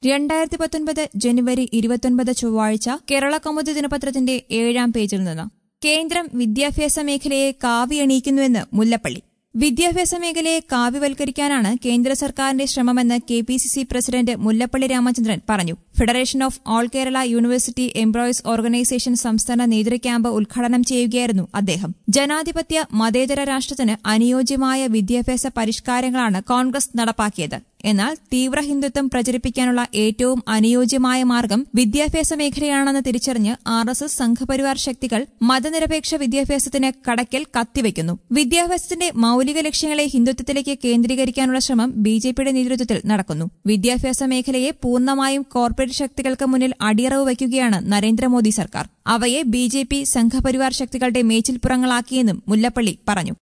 രണ്ടായിരത്തി പത്തൊൻപത് ജനുവരി ഇരുപത്തൊൻപത് ചൊവ്വാഴ്ച കേരള കൗമുദി ദിനപത്രത്തിന്റെ ഏഴാം പേജിൽ നിന്ന് കേന്ദ്രം വിദ്യാഭ്യാസ മേഖലയെ കാവിയണിയിക്കുന്നുവെന്ന് മുല്ലപ്പള്ളി വിദ്യാഭ്യാസ മേഖലയെ കാവ്യവൽക്കരിക്കാനാണ് കേന്ദ്ര സർക്കാരിന്റെ ശ്രമമെന്ന് K P C C president Mullappally Ramachandran പറഞ്ഞു federation of all Kerala university employees organisation സംസ്ഥാന നേതൃ ക്യാമ്പ് ഉദ്ഘാടനം ചെയ്യുകയായിരുന്നു അദ്ദേഹം ജനാധിപത്യ മതേതര രാഷ്ട്രത്തിന് അനുയോജ്യമായ വിദ്യാഭ്യാസ പരിഷ്കാരങ്ങളാണ് കോൺഗ്രസ് നടപ്പാക്കിയത് എന്നാൽ തീവ്ര ഹിന്ദുത്വം പ്രചരിപ്പിക്കാനുള്ള ഏറ്റവും അനുയോജ്യമായ മാർഗം വിദ്യാഭ്യാസ മേഖലയാണെന്ന് തിരിച്ചറിഞ്ഞ് ആർ എസ് എസ് സംഘപരിവാർ ശക്തികൾ മതനിരപേക്ഷ വിദ്യാഭ്യാസത്തിന് കടക്കൽ കത്തിവയ്ക്കുന്നു വിദ്യാഭ്യാസത്തിന്റെ മൌലിക ലക്ഷ്യങ്ങളെ ഹിന്ദുത്വത്തിലേക്ക് കേന്ദ്രീകരിക്കാനുള്ള ശ്രമം ബി ജെ പിയുടെ നേതൃത്വത്തിൽ നടക്കുന്നു വിദ്യാഭ്യാസ മേഖലയെ പൂർണ്ണമായും കോർപ്പറേറ്റ് ശക്തികൾക്ക് മുന്നിൽ അടിയറവ് വയ്ക്കുകയാണ് നരേന്ദ്രമോദി സർക്കാർ അവയെ ബി ജെ പി സംഘപരിവാർ ശക്തികളുടെ മേച്ചിൽപ്പുറങ്ങളാക്കിയെന്നും മുല്ലപ്പള്ളി പറഞ്ഞു